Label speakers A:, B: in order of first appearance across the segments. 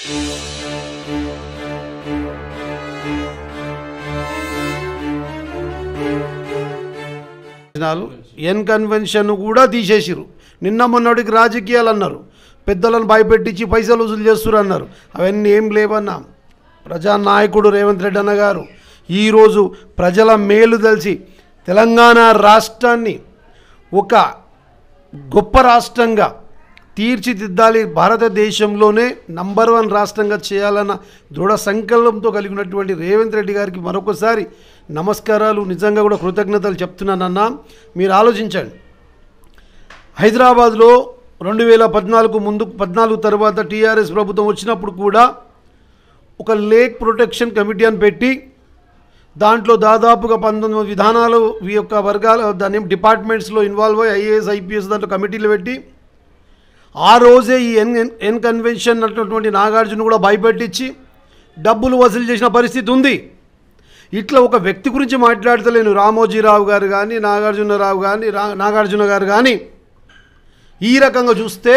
A: నాలు N convention కూడా తీసేసిరు నిన్న మొన్నటికి రాజకీయాలు అన్నారు పెద్దలను భయపెట్టించి పైసలు వసూలు చేస్తున్నారు అన్నారు అవన్నీ ఏం లేవన్నా ప్రజానాయకుడు రేవంత్ రెడ్డి అన్న గారు ఈరోజు ప్రజల మేలు తెలిసి తెలంగాణ రాష్ట్రాన్ని ఒక గొప్ప రాష్ట్రంగా తీర్చిదిద్దాలి భారతదేశంలోనే నంబర్ వన్ రాష్ట్రంగా చేయాలన్న దృఢ సంకల్పంతో కలిగి ఉన్నటువంటి రేవంత్ రెడ్డి గారికి మరొకసారి నమస్కారాలు నిజంగా కూడా కృతజ్ఞతలు చెప్తున్నానన్నా మీరు ఆలోచించండి హైదరాబాద్లో రెండు వేల పద్నాలుగు ముందు పద్నాలుగు తర్వాత టీఆర్ఎస్ ప్రభుత్వం వచ్చినప్పుడు కూడా ఒక లేక్ ప్రొటెక్షన్ కమిటీ అని పెట్టి దాంట్లో దాదాపుగా పంతొమ్మిది విధానాలు ఈ యొక్క వర్గాలు దాని డిపార్ట్మెంట్స్లో ఇన్వాల్వ్ అయ్యి ఐఏఎస్ ఐపీఎస్ దాంట్లో కమిటీలు పెట్టి ఆ రోజే ఈ ఎన్ ఎన్ కన్వెన్షన్ అన్నటువంటి నాగార్జున కూడా భయపెట్టించి డబ్బులు వసూలు చేసిన పరిస్థితి ఉంది ఇట్లా ఒక వ్యక్తి గురించి మాట్లాడతలేను రామోజీరావు గారు కానీ నాగార్జునరావు కానీ రా నాగార్జున గారు కానీ ఈ రకంగా చూస్తే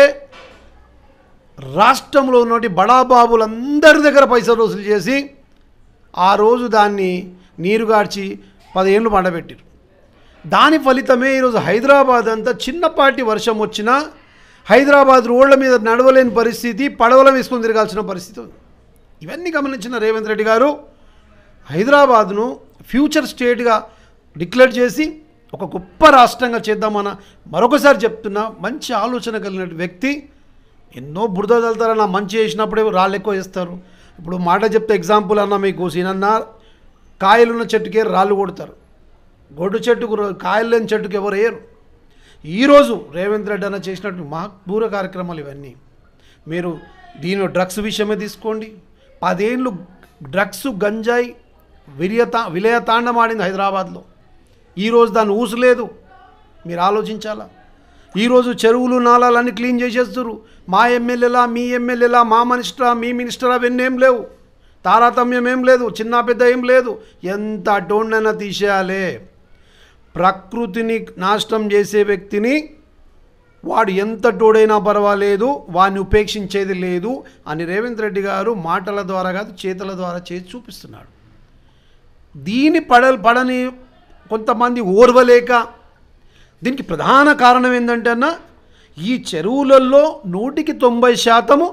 A: రాష్ట్రంలో ఉన్నటువంటి బడాబాబులందరి దగ్గర పైసలు వసూలు చేసి ఆ రోజు దాన్ని నీరుగార్చి పదేళ్ళు పండబెట్టారు దాని ఫలితమే ఈరోజు హైదరాబాద్ అంతా చిన్నపాటి వర్షం వచ్చినా హైదరాబాద్ రోడ్ల మీద నడవలేని పరిస్థితి పడవల వేసుకొని తిరగాల్సిన పరిస్థితి ఉంది ఇవన్నీ గమనించిన రేవంత్ రెడ్డి గారు హైదరాబాద్ను ఫ్యూచర్ స్టేట్గా డిక్లేర్ చేసి ఒక గొప్ప రాష్ట్రంగా చేద్దామన్న మరొకసారి చెప్తున్నా మంచి ఆలోచన కలిగిన వ్యక్తి ఎన్నో బురద చల్లుతారన్న మంచి చేసినప్పుడే రాళ్ళు ఎక్కువ వేస్తారు ఇప్పుడు మాట చెప్తే ఎగ్జాంపుల్ అన్న మీకు సీనన్న కాయలున్న చెట్టుకే రాళ్ళు కొడతారు గొడ్డు చెట్టుకు ర- కాయలు లేని చెట్టుకు ఎవరు వేయరు ఈరోజు రేవంత్ రెడ్డి అన్న చేసినట్టు మహత్పూర కార్యక్రమాలు ఇవన్నీ మీరు దీని డ్రగ్స్ విషయమే తీసుకోండి పదేళ్ళు డ్రగ్స్ గంజాయి విరియతా విలయతాండమాడింది హైదరాబాద్లో ఈరోజు దాన్ని ఊసలేదు మీరు ఆలోచించాలా ఈరోజు చెరువులు నాలాలన్నీ క్లీన్ చేసేస్తారు మా ఎమ్మెల్యేలా మీ ఎమ్మెల్యేలా మా మినిస్టరా మీ మినిస్టరా అవన్నీ ఏం లేవు తారతమ్యం ఏం లేదు చిన్న పెద్ద ఏం లేదు ఎంత టోన్నైనా తీసేయాలి ప్రకృతిని నాశనం చేసే వ్యక్తిని వాడు ఎంత టోడైనా పర్వాలేదు వాడిని ఉపేక్షించేది లేదు అని రేవంత్ రెడ్డి గారు మాటల ద్వారా కాదు చేతుల ద్వారా చేసి చూపిస్తున్నాడు దీని పడ పడని కొంతమంది ఓర్వలేక దీనికి ప్రధాన కారణం ఏంటంటే అన్న ఈ చెరువులలో నూటికి తొంభై శాతము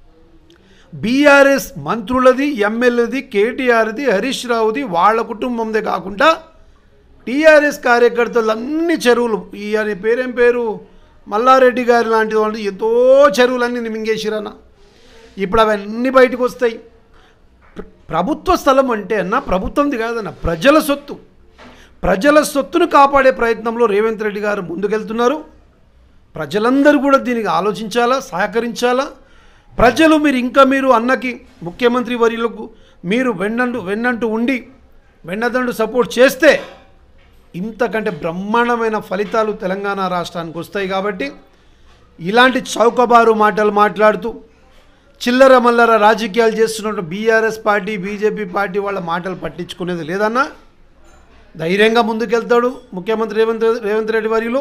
A: బీఆర్ఎస్ మంత్రులది ఎమ్మెల్యేది కేటీఆర్ది హరీష్ రావుది వాళ్ళ కుటుంబందే కాకుండా టీఆర్ఎస్ కార్యకర్తలు అన్ని చెరువులు ఈ అని పేరేం పేరు మల్లారెడ్డి గారి లాంటి వాళ్ళు ఎంతో చెరువులన్నీ మింగేసిరన్న ఇప్పుడు అవన్నీ బయటకు వస్తాయి ప్ర- ప్రభుత్వ స్థలం అంటే అన్న ప్రభుత్వంది కాదన్న ప్రజల సొత్తు ప్రజల సొత్తును కాపాడే ప్రయత్నంలో రేవంత్ రెడ్డి గారు ముందుకెళ్తున్నారు ప్రజలందరూ కూడా దీనికి ఆలోచించాలా సహకరించాలా ప్రజలు మీరు ఇంకా మీరు అన్నకి ముఖ్యమంత్రి వర్యులకు మీరు వెన్నంటు వెన్నంటూ ఉండి వెన్నదండు సపోర్ట్ చేస్తే ఇంతకంటే బ్రహ్మాండమైన ఫలితాలు తెలంగాణ రాష్ట్రానికి వస్తాయి కాబట్టి ఇలాంటి చౌకబారు మాటలు మాట్లాడుతూ చిల్లర మల్లర రాజకీయాలు చేస్తున్న బీఆర్ఎస్ పార్టీ బీజేపీ పార్టీ వాళ్ళ మాటలు పట్టించుకునేది లేదన్నా ధైర్యంగా ముందుకెళ్తాడు ముఖ్యమంత్రి రేవంత్ రేవంత్ రెడ్డి వారిలో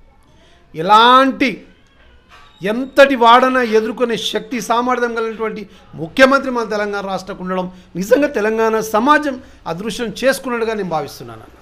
A: ఎలాంటి ఎంతటి వాడన ఎదుర్కొనే శక్తి సామర్థ్యం కలిగినటువంటి ముఖ్యమంత్రి మన తెలంగాణ రాష్ట్రకు ఉండడం నిజంగా తెలంగాణ సమాజం అదృశ్యం చేసుకున్నట్టుగా నేను భావిస్తున్నాను